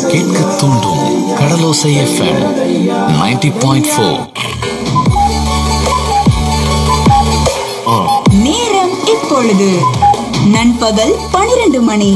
கேட்க தூண்டும் கடலோசை FM 90.4 point four நேரம் இப்பொழுது நண்பகல் பனிரெண்டு மணி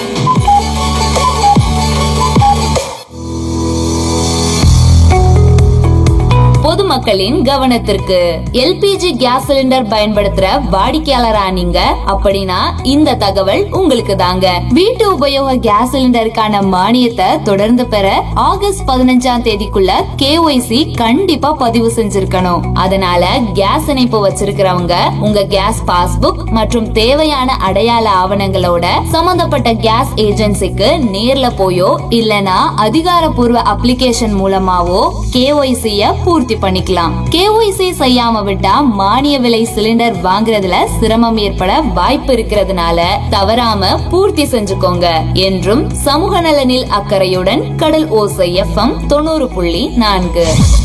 பொதுமக்களின் கவனத்திற்கு எல்பிஜி கேஸ் சிலிண்டர் பயன்படுத்துற வாடிக்கையாளரா நீங்க அப்படின்னா இந்த தகவல் உங்களுக்கு தாங்க வீட்டு உபயோக கேஸ் சிலிண்டருக்கான மானியத்தை தொடர்ந்து பெற ஆகஸ்ட் பதினஞ்சாம் தேதிக்குள்ள கேஒய்சி கண்டிப்பா பதிவு செஞ்சிருக்கணும் அதனால கேஸ் இணைப்பு வச்சிருக்கிறவங்க உங்க கேஸ் பாஸ்புக் மற்றும் தேவையான அடையாள ஆவணங்களோட சம்பந்தப்பட்ட கேஸ் ஏஜென்சிக்கு நேர்ல போயோ இல்லனா அதிகாரப்பூர்வ அப்ளிகேஷன் மூலமாவோ கேஒய்சிய பூர்த்தி பண்ணிக்கலாம் கேஒய்சி செய்யாம விட்டா மானிய விலை சிலிண்டர் வாங்குறதுல சிரமம் ஏற்பட வாய்ப்பு இருக்கிறதுனால தவறாம பூர்த்தி செஞ்சுக்கோங்க என்றும் சமூக நலனில் அக்கறையுடன் கடல் ஓசை எஃப்எம் தொண்ணூறு புள்ளி நான்கு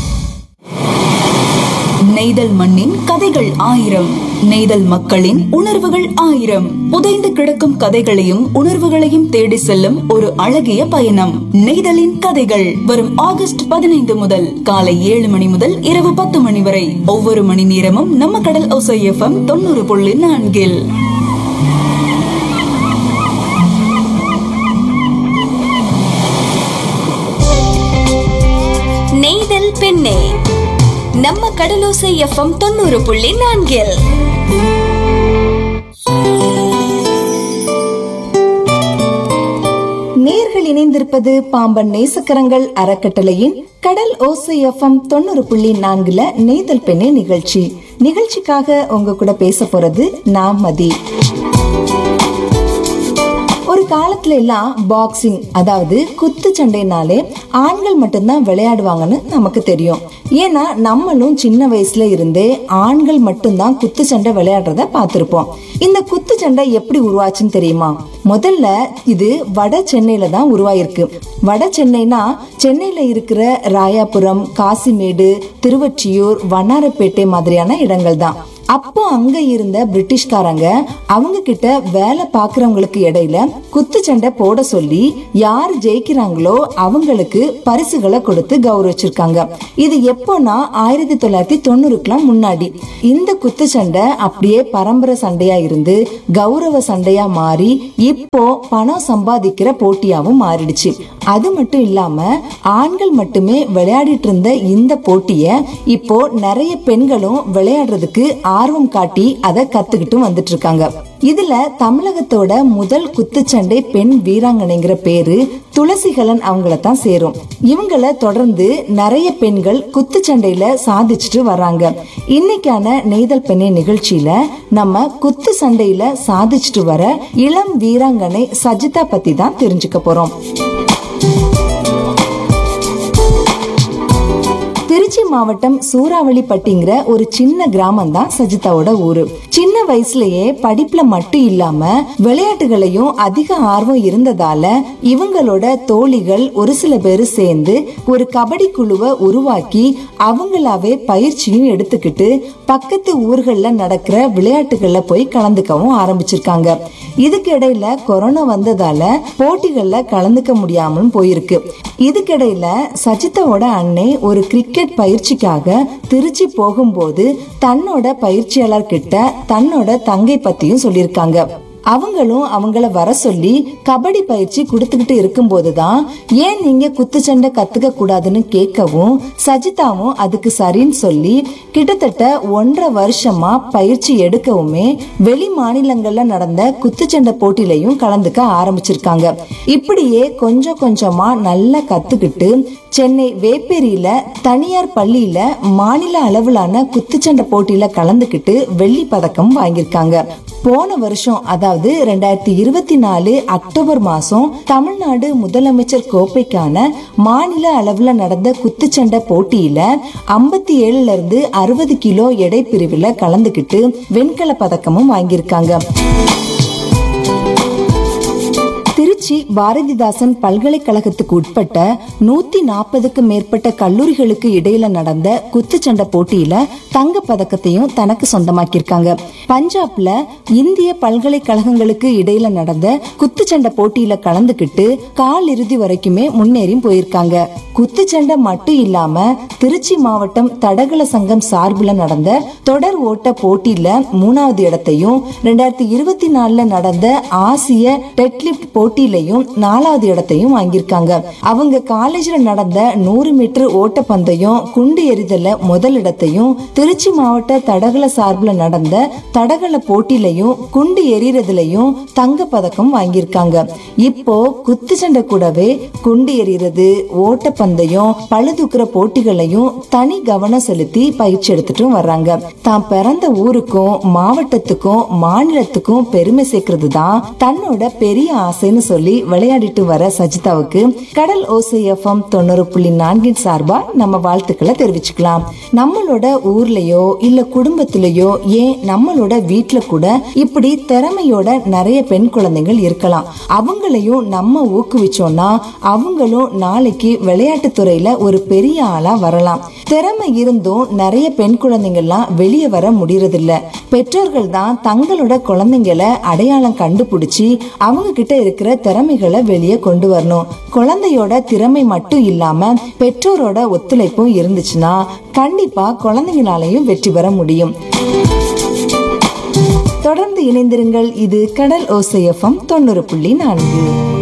நெய்தல் மண்ணின் கதைகள் ஆயிரம் நெய்தல் மக்களின் உணர்வுகள் ஆயிரம் புதைந்து கிடக்கும் கதைகளையும் உணர்வுகளையும் தேடி செல்லும் ஒரு அழகிய பயணம் நெய்தலின் கதைகள் வரும் ஆகஸ்ட் பதினைந்து முதல் காலை ஏழு மணி முதல் இரவு பத்து மணி வரை ஒவ்வொரு மணி நேரமும் நம்ம கடல் ஒசை எஃப்எம் தொண்ணூறு புள்ளி நான்கில் நெய்தல் பெண்ணே நம்ம கடலோசை எஃப்எம் தொண்ணூறு புள்ளி நான்கில் நேர்கள் இணைந்திருப்பது பாம்பன் நேசக்கரங்கள் அறக்கட்டளையின் கடல் ஓசை எஃப்எம் தொண்ணூறு புள்ளி நான்குல நெய்தல் பெண்ணே நிகழ்ச்சி நிகழ்ச்சிக்காக உங்க கூட பேச போறது நான் மதி ஒரு காலத்துல எல்லாம் பாக்ஸிங் அதாவது குத்து சண்டைனாலே ஆண்கள் மட்டும்தான் விளையாடுவாங்கன்னு நமக்கு தெரியும் ஏன்னா நம்மளும் சின்ன வயசுல இருந்தே ஆண்கள் மட்டும்தான் குத்து சண்டை விளையாடுறத பார்த்திருப்போம் இந்த குத்து சண்டை எப்படி உருவாச்சுன்னு தெரியுமா முதல்ல இது வட சென்னையில தான் உருவாயிருக்கு வட சென்னைனா சென்னையில இருக்கிற ராயாபுரம் காசிமேடு திருவொற்றியூர் வண்ணாரப்பேட்டை மாதிரியான இடங்கள் தான் அப்போ அங்க இருந்த பிரிட்டிஷ்காரங்க அவங்க கிட்ட வேலை பாக்குறவங்களுக்கு இடையில குத்துச்சண்டை போட சொல்லி யார் ஜெயிக்கிறாங்களோ அவங்களுக்கு பரிசுகளை கொடுத்து கௌரவிச்சிருக்காங்க இது எப்போனா ஆயிரத்தி தொள்ளாயிரத்தி தொண்ணூறுக்குலாம் முன்னாடி இந்த குத்துச்சண்டை அப்படியே பரம்பரை சண்டையா இருந்து கௌரவ சண்டையா மாறி இப்போ பணம் சம்பாதிக்கிற போட்டியாவும் மாறிடுச்சு அது மட்டும் இல்லாம ஆண்கள் மட்டுமே விளையாடிட்டு இருந்த இந்த போட்டிய இப்போ நிறைய பெண்களும் விளையாடுறதுக்கு ஆர்வம் காட்டி அதை கத்துக்கிட்டு வந்துட்டு இருக்காங்க இதுல தமிழகத்தோட முதல் குத்துச்சண்டை பெண் வீராங்கனைங்கிற பேரு துளசிகலன் அவங்கள தான் சேரும் இவங்கள தொடர்ந்து நிறைய பெண்கள் குத்துச்சண்டையில சாதிச்சுட்டு வர்றாங்க இன்னைக்கான நெய்தல் பெண்ணை நிகழ்ச்சியில நம்ம குத்து சண்டையில சாதிச்சுட்டு வர இளம் வீராங்கனை சஜிதா பத்தி தான் தெரிஞ்சுக்க போறோம் திருச்சி மாவட்டம் சூறாவளிப்பட்டிங்கிற ஒரு சின்ன கிராமம் தான் சஜிதாவோட ஊரு சின்ன வயசுலயே படிப்புல மட்டும் இல்லாம விளையாட்டுகளையும் அதிக ஆர்வம் இருந்ததால இவங்களோட தோழிகள் ஒரு சில பேர் சேர்ந்து ஒரு கபடி குழுவை உருவாக்கி அவங்களாவே பயிற்சியும் எடுத்துக்கிட்டு பக்கத்து ஊர்கள்ல நடக்கிற விளையாட்டுகள்ல போய் கலந்துக்கவும் ஆரம்பிச்சிருக்காங்க இதுக்கு இடையில கொரோனா வந்ததால போட்டிகள்ல கலந்துக்க முடியாமலும் போயிருக்கு இதுக்கிடையில சஜிதாவோட அன்னை ஒரு கிரிக்கெட் பயிற்சிக்காக திருச்சி போகும்போது தன்னோட பயிற்சியாளர் கிட்ட தன்னோட தங்கை பத்தியும் சொல்லியிருக்காங்க அவங்களும் அவங்கள வர சொல்லி கபடி பயிற்சி கொடுத்துக்கிட்டு இருக்கும்போதுதான் ஏன் நீங்க குத்துச்சண்டை கத்துக்க கூடாதுன்னு கேட்கவும் சஜிதாவும் அதுக்கு சரின்னு சொல்லி கிட்டத்தட்ட ஒன்றரை வருஷமா பயிற்சி எடுக்கவுமே வெளி மாநிலங்கள்ல நடந்த குத்துச்சண்டை போட்டியிலையும் கலந்துக்க ஆரம்பிச்சிருக்காங்க இப்படியே கொஞ்சம் கொஞ்சமா நல்லா கத்துக்கிட்டு சென்னை வேப்பேரியில தனியார் பள்ளியில மாநில அளவிலான குத்துச்சண்டை போட்டியில கலந்துக்கிட்டு வெள்ளி பதக்கம் வாங்கியிருக்காங்க போன வருஷம் அதாவது ரெண்டாயிரத்தி இருபத்தி நாலு அக்டோபர் மாசம் தமிழ்நாடு முதலமைச்சர் கோப்பைக்கான மாநில அளவுல நடந்த குத்துச்சண்டை போட்டியில ஐம்பத்தி ஏழுல இருந்து அறுபது கிலோ எடை பிரிவுல கலந்துக்கிட்டு வெண்கல பதக்கமும் வாங்கியிருக்காங்க திருச்சி திருச்சி பாரதிதாசன் பல்கலைக்கழகத்துக்கு உட்பட்ட நூத்தி நாற்பதுக்கு மேற்பட்ட கல்லூரிகளுக்கு இடையில நடந்த குத்துச்சண்டை போட்டியில தங்க பதக்கத்தையும் தனக்கு சொந்தமாக்கியிருக்காங்க பஞ்சாப்ல இந்திய பல்கலைக்கழகங்களுக்கு இடையில நடந்த குத்துச்சண்டை போட்டியில கலந்துக்கிட்டு கால் இறுதி வரைக்குமே முன்னேறி போயிருக்காங்க குத்துச்சண்டை மட்டும் இல்லாம திருச்சி மாவட்டம் தடகள சங்கம் சார்புல நடந்த தொடர் ஓட்ட போட்டியில மூணாவது இடத்தையும் ரெண்டாயிரத்தி இருபத்தி நாலுல நடந்த ஆசிய டெட்லிப்ட் போட்டியிலையும் நாலாவது இடத்தையும் வாங்கியிருக்காங்க அவங்க காலேஜ்ல நடந்த நூறு மீட்டர் ஓட்ட பந்தயம் குண்டு எறிதல முதல் இடத்தையும் திருச்சி மாவட்ட தடகள சார்புல நடந்த தடகள போட்டியிலையும் குண்டு எறிறதுலயும் தங்க பதக்கம் வாங்கியிருக்காங்க இப்போ குத்துச்சண்டை கூடவே குண்டு எறிறது ஓட்டப்பந்தயம் பழுதுக்குற போட்டிகளையும் தனி கவனம் செலுத்தி பயிற்சி எடுத்துட்டும் வர்றாங்க தான் பிறந்த ஊருக்கும் மாவட்டத்துக்கும் மாநிலத்துக்கும் பெருமை சேர்க்கறது தான் தன்னோட பெரிய ஆசைன்னு சொல்லி விளையாடிட்டு வர சஜிதாவுக்கு கடல் ஓசை எஃப்எம் தொண்ணூறு புள்ளி நான்கின் சார்பா நம்ம வாழ்த்துக்களை தெரிவிச்சுக்கலாம் நம்மளோட ஊர்லயோ இல்ல குடும்பத்திலயோ ஏன் நம்மளோட வீட்ல கூட இப்படி திறமையோட நிறைய பெண் குழந்தைகள் இருக்கலாம் அவங்களையும் நம்ம ஊக்குவிச்சோம்னா அவங்களும் நாளைக்கு விளையாட்டு துறையில ஒரு பெரிய ஆளா வரலாம் திறமை இருந்தும் நிறைய பெண் குழந்தைங்கள்லாம் வெளியே வர முடியறதில்ல பெற்றோர்கள் தான் தங்களோட குழந்தைங்களை அடையாளம் கண்டுபிடிச்சி அவங்க கிட்ட இருக்கிற திறமைகளை வெளியே கொண்டு வரணும் குழந்தையோட திறமை மட்டும் இல்லாம பெற்றோரோட ஒத்துழைப்பும் இருந்துச்சுன்னா கண்டிப்பா குழந்தைங்களாலையும் வெற்றி பெற முடியும் தொடர்ந்து இணைந்திருங்கள் இது கடல் ஓசையஃபம் தொண்ணூறு புள்ளி நான்கு